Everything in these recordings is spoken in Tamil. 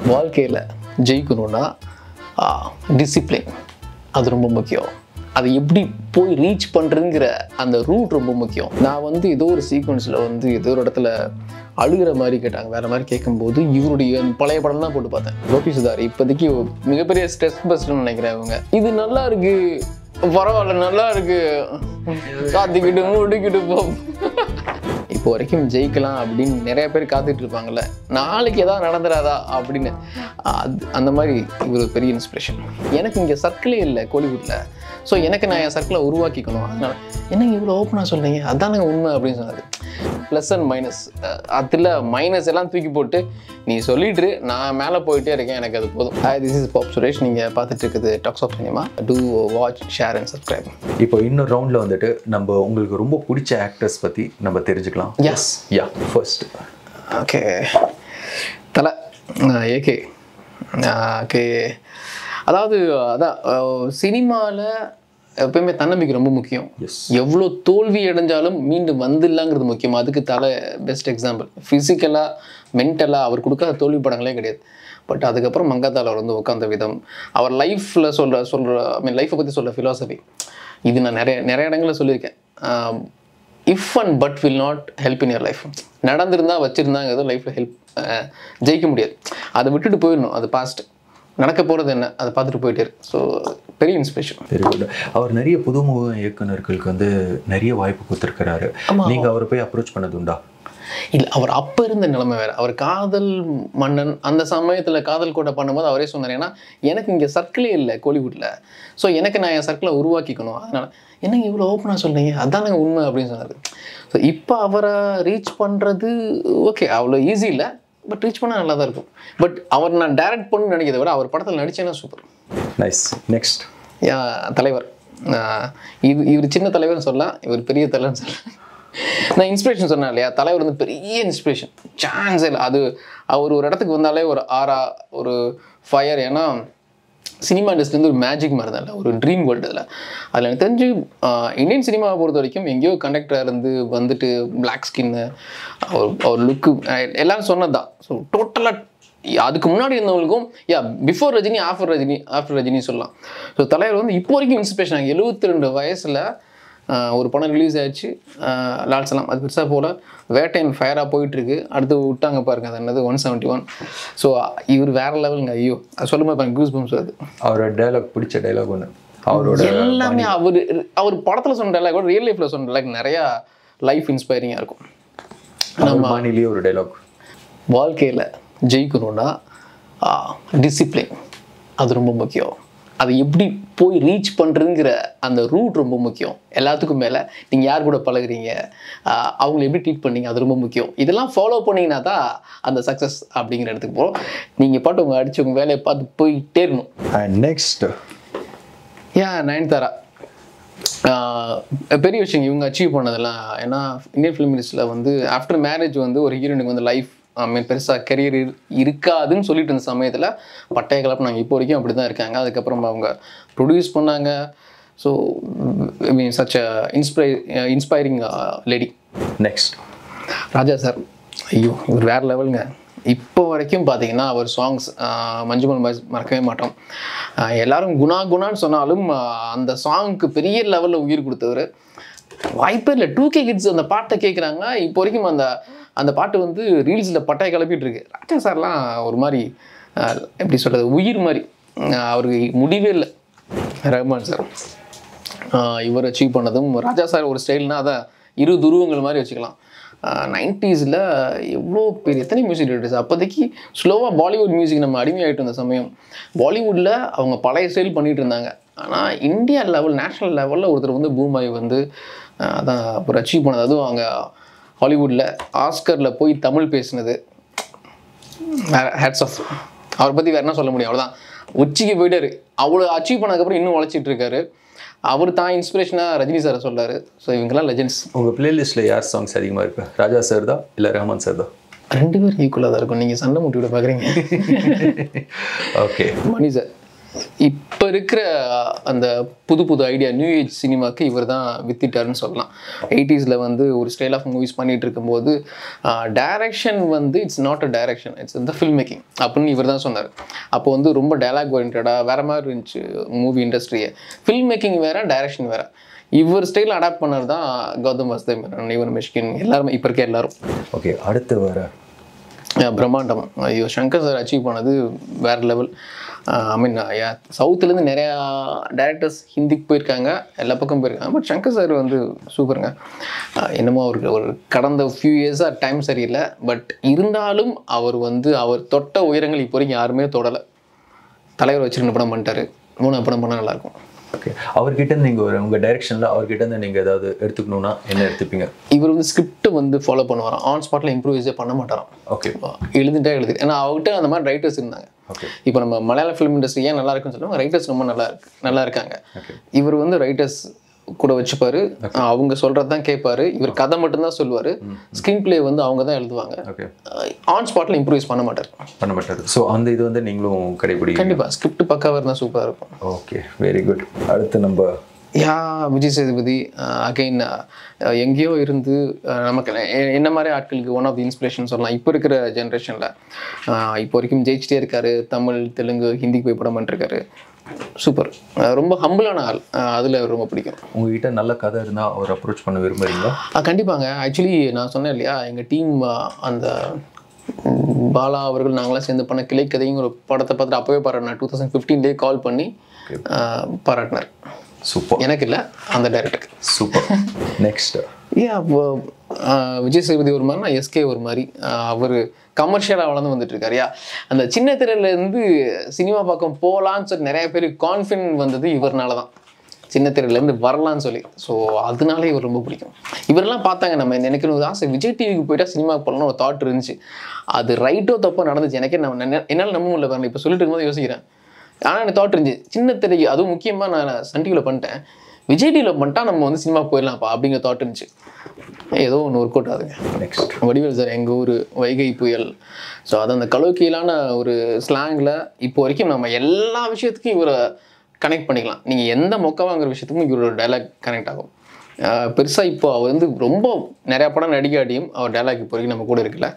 வாழ்க்கையில் ஜெயிக்கணும்னா டிசிப்ளின் அது ரொம்ப முக்கியம் அதை எப்படி போய் ரீச் பண்ணுறதுங்கிற அந்த ரூட் ரொம்ப முக்கியம் நான் வந்து ஏதோ ஒரு சீக்வன்ஸில் வந்து ஏதோ ஒரு இடத்துல அழுகிற மாதிரி கேட்டாங்க வேற மாதிரி கேட்கும்போது இவருடைய அந்த பழைய படம்லாம் போட்டு பார்த்தேன் கோபி சுதார் இப்போதைக்கு ஒரு மிகப்பெரிய ஸ்ட்ரெஸ் பஸ்ட்னு நினைக்கிறேன் இவங்க இது நல்லா இருக்கு பரவாயில்ல நல்லா இருக்கு காத்திக்கிட்டு முடிக்கிட்டு போ இப்போ வரைக்கும் ஜெயிக்கலாம் அப்படின்னு நிறைய பேர் காத்துட்டு இருப்பாங்கல்ல நாளைக்கு ஏதாவது நடந்துடாதா அப்படின்னு அது அந்த மாதிரி இவர் பெரிய இன்ஸ்பிரேஷன் எனக்கு இங்கே சர்க்கிளே இல்லை கோலிவுட்டில் ஸோ எனக்கு நான் என் சர்க்கிளை உருவாக்கிக்கணும் அதனால என்னங்க இவ்வளோ ஓப்பனாக சொல்றீங்க அதானுங்க உண்மை அப்படின்னு சொன்னார் ப்ளஸ் அண்ட் மைனஸ் அதில் மைனஸ் எல்லாம் தூக்கி போட்டு நீ சொல்லிட்டு நான் மேலே போயிட்டே இருக்கேன் எனக்கு அது போதும் hi this is pop Suresh நீங்கள் பார்த்துட்டு இருக்குது talks of cinema to watch share and subscribe இப்போ இன்னொரு ரவுண்டில் வந்துட்டு நம்ம உங்களுக்கு ரொம்ப பிடிச்ச ஆக்டர்ஸ் பற்றி நம்ம தெரிஞ்சுக்கலாம் எஸ் யா ஃபர்ஸ்ட் ஓகே தலை ஏகே ஓகே அதாவது அதான் சினிமாவில் எப்பயுமே தன்னம்பிக்கை ரொம்ப முக்கியம் எஸ் எவ்வளோ தோல்வி அடைஞ்சாலும் மீண்டும் வந்துடலாங்கிறது முக்கியம் அதுக்கு தலை பெஸ்ட் எக்ஸாம்பிள் ஃபிசிக்கலாக மென்டலாக அவர் கொடுக்காத தோல்வி படங்களே கிடையாது பட் அதுக்கப்புறம் மங்காத்தால் அவர் வந்து உட்காந்த விதம் அவர் லைஃப்பில் சொல்கிற சொல்கிற ஐ மீன் லைஃப்பை பற்றி சொல்கிற ஃபிலாசபி இது நான் நிறைய நிறைய இடங்களில் சொல்லியிருக்கேன் if and but will not help in your life நடந்திருந்தா வச்சுருந்தாங்கிறது லைஃப்பில் ஹெல்ப் ஜெயிக்க முடியாது அதை விட்டுட்டு போயிடணும் அது பாஸ்ட் நடக்க போகிறது என்ன அதை பார்த்துட்டு போயிட்டே இருக்கு ஸோ பெரிய இன்ஸ்பிரேஷன் வெரி குட் அவர் நிறைய புதுமுக இயக்குனர்களுக்கு வந்து நிறைய வாய்ப்பு கொடுத்துருக்கிறாரு நீங்க அவரை போய் அப்ரோச் பண்ணது உண்டா இல்லை அவர் அப்போ இருந்த நிலைமை வேறு அவர் காதல் மன்னன் அந்த சமயத்தில் காதல் கோட்டை பண்ணும்போது அவரே சொன்னார் ஏன்னா எனக்கு இங்கே சர்க்கிளே இல்லை கோலிவுட்டில் ஸோ எனக்கு நான் என் சர்க்கிளை உருவாக்கிக்கணும் அதனால் என்னங்க இவ்வளோ ஓப்பனாக சொல்றீங்க அதானங்க உண்மை அப்படின்னு சொன்னார் ஸோ இப்போ அவரை ரீச் பண்ணுறது ஓகே அவ்வளோ ஈஸி இல்லை பட் ரீச் பண்ணால் நல்லா தான் இருக்கும் பட் அவர் நான் டைரக்ட் பண்ணு நினைக்கிறத விட அவர் படத்தில் நடிச்சேன்னா சூப்பர் நைஸ் நெக்ஸ்ட் யா- தலைவர் ஆஹ் இது இவர் சின்ன தலைவர்னு சொல்லலாம் இவர் பெரிய தலைவர்னு சொல்லலாம் நான் இன்ஸ்பிரேஷன் சொன்னேன் இல்லையா தலைவர் வந்து பெரிய இன்ஸ்பிரேஷன் சான்ஸ் இல்லை அது அவர் ஒரு இடத்துக்கு வந்தாலே ஒரு ஆரா ஒரு ஃபயர் ஏன்னா சினிமா இண்டஸ்ட்ரி வந்து ஒரு மேஜிக் மாதிரி தான் இல்லை ஒரு ட்ரீம் வேர்ல்டு அதில் அதில் எனக்கு தெரிஞ்சு ஆஹ் இந்தியன் சினிமாவை பொறுத்த வரைக்கும் எங்கேயோ கண்டக்டராக இருந்து வந்துட்டு பிளாக் ஸ்கின்னு அவர் அவர் லுக்கு எல்லாரும் சொன்னது தான் ஸோ டோட்டலாக அதுக்கு முன்னாடி இருந்தவங்களுக்கும் ya before Rajini after Rajini after Rajini சொல்லலாம் ஸோ தலைவர் வந்து இப்போ வரைக்கும் இன்ஸ்பிரேஷன் ஆகி எழுபத்தி ரெண்டு வயசில் ஒரு படம் ரிலீஸ் ஆயிடுச்சு ஆஹ் லால் சலாம் அது பெருசாக போல் வேட்டையன் ஃபயராக போயிட்டுருக்கு அடுத்து விட்டாங்க பாருங்க அது என்னது ஒன் செவன்ட்டி ஒன் ஸோ இவர் வேற லெவலுங்க ஐயோ அது சொல்லும்போது பாருங்க கூஸ் பம்ஸ் வருது அவரோட டைலாக் பிடிச்ச டைலாக் ஒன்று அவரோட எல்லாமே அவர் அவர் படத்தில் சொன்ன டைலாக் கூட ரியல் லைஃப்பில் சொன்ன டைலாக் நிறையா லைஃப் இன்ஸ்பைரிங்காக இருக்கும் அவர் பாணிலேயே ஒரு டைலாக் வாழ்க்கையில் ஜெயிக்கணும்னா டிசிப்ளின் அது ரொம்ப முக்கியம் அதை எப்படி போய் ரீச் பண்ணுறதுங்கிற அந்த ரூட் ரொம்ப முக்கியம் எல்லாத்துக்கும் மேலே நீங்கள் யார் கூட பழகுறீங்க ஆஹ் அவங்கள எப்படி ட்ரீட் பண்ணீங்க அது ரொம்ப முக்கியம் இதெல்லாம் ஃபாலோ பண்ணீங்கன்னா தான் அந்த சக்ஸஸ் அப்படிங்கிற இடத்துக்கு போகிறோம் நீங்கள் பாட்டு உங்கள் அடிச்சு உங்கள் வேலையை பார்த்து போயிட்டே இருக்கணும் அண்ட் நெக்ஸ்ட் ஏன் நயன்தாரா ஆஹ் பெரிய விஷயம் இவங்க அச்சீவ் பண்ணதெல்லாம் ஏன்னா இந்தியன் ஃபிலிம் இண்டஸ்ட்ரியில் வந்து ஆஃப்டர் மேரேஜ் வந்து ஒரு ஹீரோயினுக்கு வந்து லைஃப் ஐ மீன் பெருசாக கெரியர் இருக்காதுன்னு சொல்லிட்டு இருந்த சமயத்தில் பட்டைய கலப்பு நாங்கள் இப்போ வரைக்கும் அப்படி தான் இருக்காங்க அதுக்கப்புறம் அவங்க ப்ரொடியூஸ் பண்ணாங்க so I mean such inspire inspiring lady next Raja sir ஐயோ இவர் வேற லெவலுங்க இப்போ வரைக்கும் பார்த்தீங்கன்னா அவர் சாங்ஸ் மஞ்சுமல் பாய்ஸ் மறக்கவே மாட்டோம் ஆஹ் எல்லாரும் குணா குணான்னு சொன்னாலும் ஆஹ் அந்த சாங்க்கு பெரிய லெவலில் உயிர் கொடுத்தவர் வாய்ப்பே இல்லை டூ கே கிட்ஸ் அந்த பாட்டை கேட்குறாங்க இப்போ வரைக்கும் அந்த அந்த பாட்டு வந்து ரீல்ஸில் பட்டாய கிளப்பிட்டு இருக்கு ராஜா சார்லாம் ஒரு மாதிரி ஆஹ் எப்படி சொல்கிறது உயிர் மாதிரி ஆஹ் அவருக்கு முடிவே இல்லை ரஹ்மான் சார் ஆஹ் இவர் அச்சீவ் பண்ணதும் ராஜா சார் ஒரு ஸ்டைல்னா அதான் இரு துருவங்கள் மாதிரி வச்சுக்கலாம் நைன்டிஸில் எவ்வளோ பெரிய எத்தனை மியூசிக் டேரக்டர்ஸ் அப்போதைக்கு ஸ்லோவாக பாலிவுட் மியூசிக் நம்ம அடிமையாயிட்டு இருந்த சமயம் பாலிவுட்டில் அவங்க பழைய ஸ்டைல் பண்ணிட்டு இருந்தாங்க ஆனால் இந்தியா லெவல் நேஷ்னல் லெவலில் ஒருத்தர் வந்து பூமாய் வந்து ஆஹ் அதான் ஒரு அச்சீவ் பண்ணது அதுவும் அவங்க ஹாலிவுட்டில் ஆஸ்கரில் போய் தமிழ் பேசினது ஹேட்ஸ் ஆஃப் அவரை பற்றி வேற என்ன சொல்ல முடியும் அவ்வளோதான் உச்சிக்கு போயிட்டாரு அவ்வளோ அச்சீவ் பண்ணதுக்கப்புறம் இன்னும் உழைச்சிட்டு இருக்காரு அவர் தான் இன்ஸ்பிரேஷனாக ரஜினி சாரை சொல்றாரு ஸோ இவங்கெல்லாம் லெஜெண்ட்ஸ் உங்க பிளேலிஸ்ட்ல யார் சாங்ஸ் அதிகமா இருக்கு ராஜா சார் தான் இல்ல ரஹ்மான் சார் தான் ரெண்டு பேரும் ஈக்குவலாக தான் இருக்கும் நீங்கள் சண்டை முட்டி விட பார்க்குறீங்க ஓகே மணி சார் இப்போ இருக்கிற அந்த புது புது ஐடியா நியூ ஏஜ் சினிமாக்கு இவர் தான் வித்திட்டாருன்னு சொல்லலாம் எயிட்டிஸில் வந்து ஒரு ஸ்டைல் ஆஃப் மூவிஸ் பண்ணிட்டு இருக்கும்போது டைரக்ஷன் வந்து it's not a direction it's the film making அப்படின்னு இவர் தான் சொன்னார் அப்போ வந்து ரொம்ப டைலாக் ஓரியன்டாக வேற மாதிரி இருந்துச்சு மூவி இண்டஸ்ட்ரியை ஃபில்ம் மேக்கிங் வேற டைரக்ஷன் வேற இவர் ஸ்டைல் அடாப்ட் பண்ணது தான் கௌதம் வாசுதேவ் மேனன் இவன் மிஷ்கின் எல்லாருமே இப்போ இருக்க எல்லாரும் ஓகே அடுத்து வர Yeah, பிரம்மாண்டம் ஐயோ சங்கர் சார் அச்சீவ் பண்ணது வேற லெவல் ஐ மீன் சவுத்துலேருந்து நிறையா டேரக்டர்ஸ் ஹிந்திக்கு போயிருக்காங்க எல்லா பக்கம் போயிருக்காங்க பட் சங்கர் சார் வந்து சூப்பருங்க ஆஹ் என்னமோ அவருக்கு ஒரு கடந்த ஃபியூ இயர்ஸாக டைம் சரியில்லை பட் இருந்தாலும் அவர் வந்து அவர் தொட்ட உயரங்கள் இப்போ வரைக்கும் யாருமே தொடலை தலைவர் வச்சு ரெண்டு படம் பண்ணிட்டாரு மூணு படம் பண்ணால் நல்லாயிருக்கும் ஓகே அவர்கிட்ட இருந்து நீங்க ஒரு உங்க டைரக்ஷன்ல அவர்கிட்ட இருந்து நீங்க ஏதாவது எடுத்துக்கணும்னா என்ன எடுத்துப்பீங்க இவர் வந்து ஸ்கிரிப்ட் வந்து ஃபாலோ பண்ணுவாராம் ஆன் ஸ்பாட்டில் இம்ப்ரூவைஸே பண்ண மாட்டாராம் ஓகே எழுதிட்டா எழுதி ஏன்னா அவர்கிட்ட அந்த மாதிரி ரைட்டர்ஸ் இருந்தாங்க ஓகே இப்போ நம்ம மலையாள ஃபிலிம் இண்டஸ்ட்ரி ஏன் நல்லா இருக்குன்னு சொல்லுவாங்க ரைட்டர்ஸ் ரொம்ப நல்லா இருக்கு நல்லா இருக்காங்க ஓகே இவர் வந்து ரைட்டர்ஸ் கூட வச்சுப்பாரு அவங்க சொல்றது தான் கேட்பாரு இவர் கதை மட்டும்தான் சொல்லுவாரு ஸ்க்ரீன் பிளே வந்து அவங்க தான் எழுதுவாங்க ஓகே ஆன் ஸ்பாட்ல இம்ப்ரூவைஸ் பண்ண மாட்டார் பண்ண மாட்டாரு ஸோ அந்த இது வந்து நீங்களும் கடைபிடி கண்டிப்பா ஸ்கிரிப்ட் பக்காவாக இருந்தால் சூப்பராக இருக்கும் ஓகே வெரி குட் அடுத்து நம்ம யா விஜய் சேதுபதி அகைன் எங்கேயோ இருந்து அஹ், நமக்கு எ- என்ன மாதிரி ஆட்களுக்கு ஒன் ஆஃப் தி இன்ஸ்பிரேஷன் சொல்லலாம் இப்போ இருக்கிற ஜென்ரேஷனில் இப்போ வரைக்கும் ஜெயிச்சிட்டே இருக்காரு தமிழ் தெலுங்கு ஹிந்திக்கு போய் படம் பண்ணிருக்காரு சூப்பர் ரொம்ப ஹம்பிளான ஆள் அதில் ரொம்ப பிடிக்கும் உங்ககிட்ட நல்ல கதை இருந்தா அவர் அப்ரோச் பண்ண விரும்புறீங்களா ஆ, கண்டிப்பாங்க ஆக்சுவலி நான் சொன்னேன் இல்லையா எங்கள் டீம் அந்த ம், பாலா அவர்கள் நாங்களாம் சேர்ந்து பண்ண கிளைக்கதையும் ஒரு படத்தை பார்த்துட்டு அப்போவே பாராட்டினார் டூ தௌசண்ட் ஃபிஃப்டீன்லேயே கால் பண்ணி ஆ, பாராட்டினார் சூப்பர் எனக்கு இல்லை அந்த டைரக்டருக்கு சூப்பர் நெக்ஸ்ட் ஏன் அப்போ ஆஹ், விஜய் சேதுபதி ஒரு மாதிரி நான் எஸ்கே ஒரு மாதிரி அவர் கமர்ஷியலாக வளர்ந்து வந்துட்டு இருக்காருயா அந்த சின்ன திரையில இருந்து சினிமா பக்கம் போகலான்னு சொல்லி நிறைய பேர் கான்ஃபிடென்ட் வந்தது இவர்னால தான் சின்ன திரையிலேருந்து வரலான்னு சொல்லி ஸோ அதனால இவர் ரொம்ப பிடிக்கும் இவரெல்லாம் பார்த்தாங்க நம்ம எனக்கு ஒரு ஆசை விஜய் டிவிக்கு போயிட்டா சினிமா போகலான்னு ஒரு தாட் இருந்துச்சு அது ரைட்டோ தப்போ நடந்துச்சு எனக்கே நான் நெ- என்னால் நம்ப முடியல பாருங்க இப்போ சொல்லிட்டு இருக்கும்போது யோசிக்கிறேன் ஆனால் எனக்கு தாட் இருந்துச்சு சின்ன திரைக்கு அதுவும் முக்கியமாக நான் சன் டிவியில் பண்ணிட்டேன் விஜய் டிவியில் பண்ணிட்டா நம்ம வந்து சினிமா போயிடலாம்ப்பா அப்படிங்கிற தாட் இருந்துச்சு ஏதோ ஒன்று ஒர்க் அவுட் ஆகுதுங்க நெக்ஸ்ட் வடிவேல் சார் எங்கள் ஊர் வைகை புயல் ஸோ அது அந்த கலோக்கியலான ஒரு ஸ்லாங்கில் இப்போ வரைக்கும் நம்ம எல்லா விஷயத்துக்கும் இவரை கனெக்ட் பண்ணிக்கலாம் நீங்கள் எந்த மொக்கவாங்கிற விஷயத்துக்கும் இவரோட டைலாக் கனெக்ட் ஆகும் பெருசாக இப்போ அவர் வந்து ரொம்ப நிறையா படம் நடிகாட்டியும் அவர் டைலாக் இப்போ வரைக்கும் நம்ம கூட இருக்குல்ல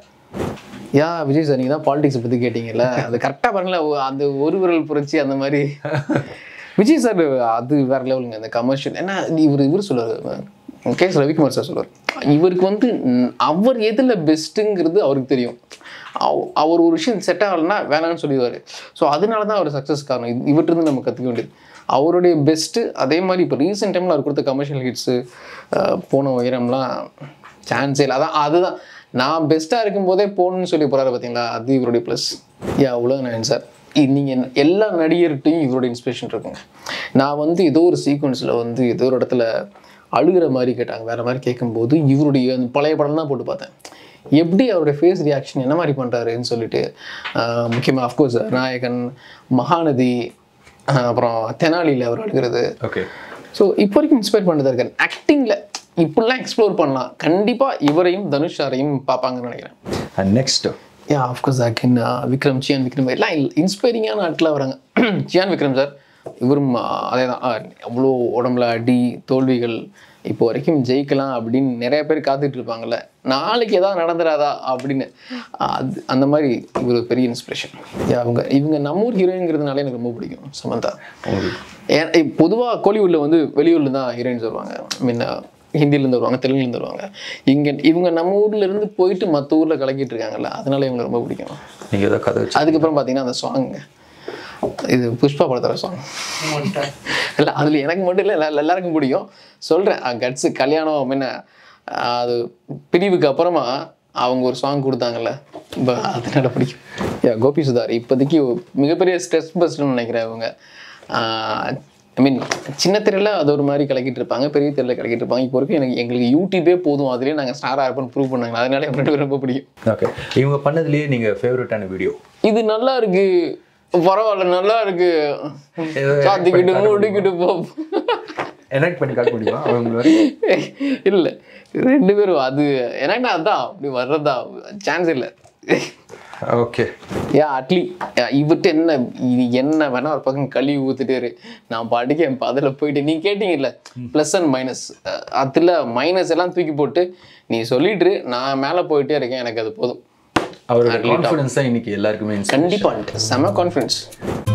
யா விஜய் சார் நீங்கள் தான் பாலிடிக்ஸ் பற்றி கேட்டிங்கல்ல அது கரெக்டாக பாருங்களேன் ஒ- அந்த ஒரு விரல் புரட்சி அந்த மாதிரி விஜய் சார் அது வேற லெவலுங்க அந்த கமர்ஷியல் ஏன்னா இவர் இவர் சொல்லுவார் கே எஸ் ரவிக்குமார் சார் சொல்லுவார் இவருக்கு வந்து ம், அவர் எதில் பெஸ்ட்டுங்கிறது அவருக்கு தெரியும் அவ- அவர் ஒரு விஷயம் செட் ஆகலைன்னா வேணாம்னு சொல்லிடுவார் ஸோ அதனால தான் அவர் சக்ஸஸ் காரணம் இது- இவர்கிட்ட நம்ம கற்றுக்க வேண்டியது அவருடைய பெஸ்ட்டு அதே மாதிரி இப்போ ரீசெண்ட் டைமில் அவர் கொடுத்த கமர்ஷியல் ஹிட்ஸு போன உயரம்லாம் சான்ஸே இல்லை அதான் அதுதான் நான் பெஸ்ட்டாக இருக்கும்போதே போகணும்னு சொல்லி போகிறாரு பார்த்தீங்களா அது இவருடைய ப்ளஸ் யா உலக நாயன் சார் நீங்கள் எல்லா நடிகர்கிட்டையும் இவரோட இன்ஸ்பிரேஷன் இருக்குங்க நான் வந்து ஏதோ ஒரு சீக்வன்ஸில் வந்து ஏதோ ஒரு இடத்துல அழுகிற மாதிரி கேட்டாங்க வேற மாதிரி கேட்கும்போது இவருடைய அந்த பழைய படம் தான் போட்டு பார்த்தேன் எப்படி அவருடைய ஃபேஸ் ரியாக்ஷன் என்ன மாதிரி பண்ணுறாருன்னு சொல்லிட்டு முக்கியமாக அஃப்கோர்ஸ் நாயகன் மகாநதி ஆஹ் அப்புறம் தெனாலியில் அவர் அழுகிறது ஓகே ஸோ இப்போ வரைக்கும் இன்ஸ்பயர் பண்ணிட்டு இருக்காரு ஆக்டிங்கில் இப்படிலாம் எக்ஸ்ப்ளோர் பண்ணலாம் கண்டிப்பாக இவரையும் தனுஷ் சாரையும் பார்ப்பாங்கன்னு நினைக்கிறேன் and next ya of course again Vikram Chiyaan Vikram எல்லாம் இன்ஸ்பைரிங்கான ஆட்களாக வராங்க சியான் விக்ரம் சார் இவரும் அதே தான் அவ்வளோ உடம்புல அடி தோல்விகள் இப்போ வரைக்கும் ஜெயிக்கலாம் அப்படின்னு நிறைய பேர் காத்துட்டு இருப்பாங்கல்ல நாளைக்கு எதாவது நடந்துடாதா அப்படின்னு அது அந்த மாதிரி இவர் ஒரு பெரிய இன்ஸ்பிரேஷன் அவங்க இவங்க நம்ம ஊர் ஹீரோயின்ங்கிறதுனால எனக்கு ரொம்ப பிடிக்கும் சமந்தா உங்களுக்கு பொதுவாக கோலிவுட்டில் வந்து வெளியூர்ல தான் ஹீரோயின்ஸ் வருவாங்க மீன் ஹிந்திலேருந்து வருவாங்க தெலுங்குலேருந்து வருவாங்க இங்கே இவங்க நம்ம ஊர்ல இருந்து போயிட்டு மற்ற ஊரில் கலக்கிட்டு இருக்காங்கல்ல அதனால இவங்க ரொம்ப பிடிக்கும் நீங்க ஏதாவது கதை வச்சு அதுக்கப்புறம் பார்த்தீங்கன்னா அந்த சாங் இது புஷ்பா படத்தோட சாங் இல்லை அதில் எனக்கு மட்டும் இல்லை எல்லா- எல்லாருக்கும் பிடிக்கும் சொல்கிறேன் கட்ஸு கல்யாணம் என்ன அது பிரிவுக்கு அப்புறமா அவங்க ஒரு சாங் கொடுத்தாங்கல்ல இப்போ அதனால பிடிக்கும் யா கோபி சுதார் இப்போதைக்கு மிகப்பெரிய ஸ்ட்ரெஸ் பஸ்ட்னு நினைக்கிறேன் இவங்க ஐ மீன் சின்ன திரையில் அது ஒரு மாதிரி கலக்கிட்டு இருப்பாங்க பெரிய திரையில் கலக்கிட்டு இருப்பாங்க இப்போ வரைக்கும் எனக்கு எங்களுக்கு யூடியூபே போதும் அதுலேயே நாங்கள் ஸ்டாராக இருப்போம்னு ப்ரூவ் பண்ணாங்க அதனால எனக்கு ரெண்டு பேரும் ரொம்ப பிடிக்கும் ஓகே இவங்க பண்ணதுலயே நீங்க ஃபேவரட்டான வீடியோ இது நல்லா இருக்கு பரவாயில்ல நல்லா இருக்கு ஏதோ சாத்திக்கிட்டு மூடிக்கிட்டு போ எனக்கு பண்ணி காட்ட முடியுமா அவங்களோட இல்லை ரெண்டு பேரும் அது எனக்கு அதான் அப்படி வர்றதா சான்ஸ் இல்லை ஓகே ஏன் அட்லி இவர்கிட்ட என்ன இது என்ன வேணா ஒரு பக்கம் கழுவி ஊத்துட்டாரு நான் பாட்டுக்கு என் அதில் போயிட்டு நீ கேட்டீங்கல்ல ப்ளஸ் அண்ட் மைனஸ் அதில் மைனஸ் எல்லாம் தூக்கி போட்டு நீ சொல்லிட்டு நான் மேலே போயிட்டே இருக்கேன் எனக்கு அது போதும் அவரோட கான்ஃபிடன்ஸ் தான் இன்னைக்கு எல்லாருக்குமே inspiration. கண்டிப்பாக செம கான்ஃபிடன்ஸ்